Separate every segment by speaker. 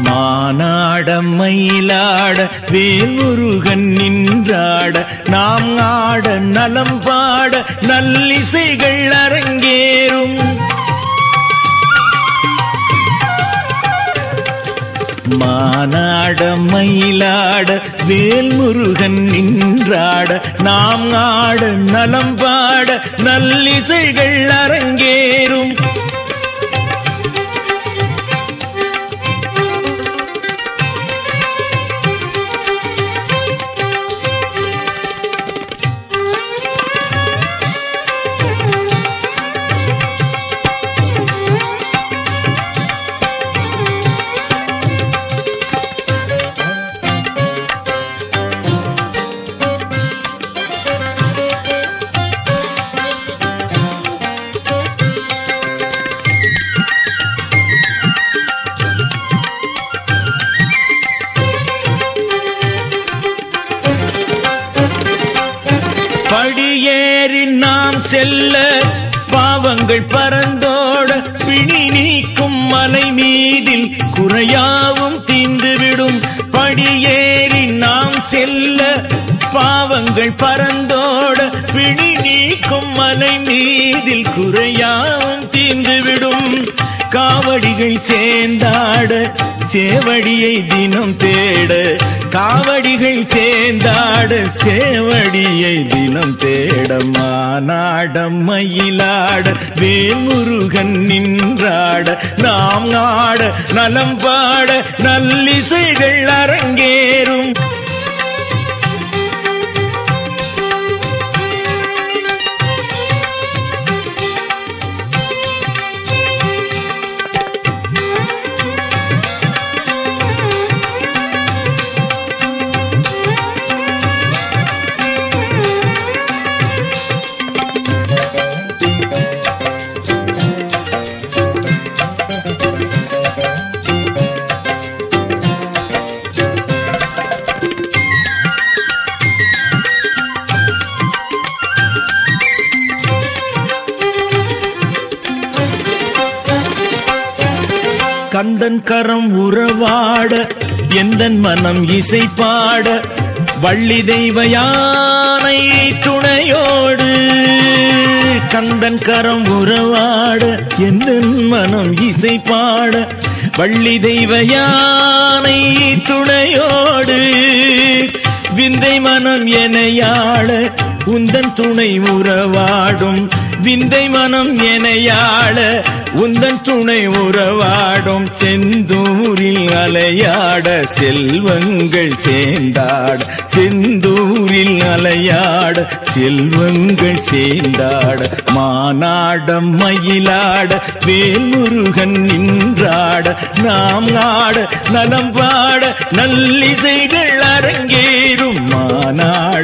Speaker 1: மானாட மயிலாட வேல்முருகன் நின்றாட நாம் ஆட நலம் பாட நல்லிசைகள் அரங்கேறும் மானாட மயிலாட வேல்முருகன் நின்றாட நாம் ஆட நலம் பாட நல்லிசைகள் அரங்கேறும் படியேறி நாம் செல்ல பாவங்கள் பறந்தோட பிணி நீக்கும் மலை மீதில் குறையாவும் தீந்துவிடும் படியேறி நாம் செல்ல பாவங்கள் பறந்தோட பிணி நீக்கும் மலை மீதில் குறையாவும் தீந்துவிடும் காவடிகள் சேர்ந்தாட சேவடியை தினம் தேட காவடிகள் சேர்ந்தாட சேவடியை தினம் தேட மானாடம் மயிலாட வேல்முருகன் நின்றாட நாம் ஆட நலம் பாட நல்லிசைகள் அரங்கேறும் கந்தன் கரம் உறவாட எந்தன் மனம் இசை பாட வள்ளி தெய்வ யானை துணையோடு கந்தன் கரம் உறவாட எந்தன் மனம் இசை பாட வள்ளி தெய்வ யானை துணையோடு விந்தை மனம் எனையாள உந்தன் துணை உறவாடும் விந்தை மனம் எனையாள உந்தன் துணை உறவாடும் செந்தூரில் அலையாட செல்வங்கள் சேர்ந்தாட செந்தூரில் அலையாட செல்வங்கள் சேர்ந்தாட மானாடம் மயிலாட வேல்முருகன் நின்றாட நாம் ஆட நலம் பாட நல்லிசைகள் அரங்கேறும் மானாட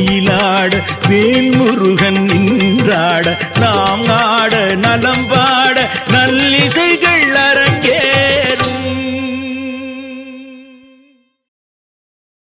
Speaker 1: மயிலாட வேல்முருகன் நின்றாட நாம் ஆட நலம் பாட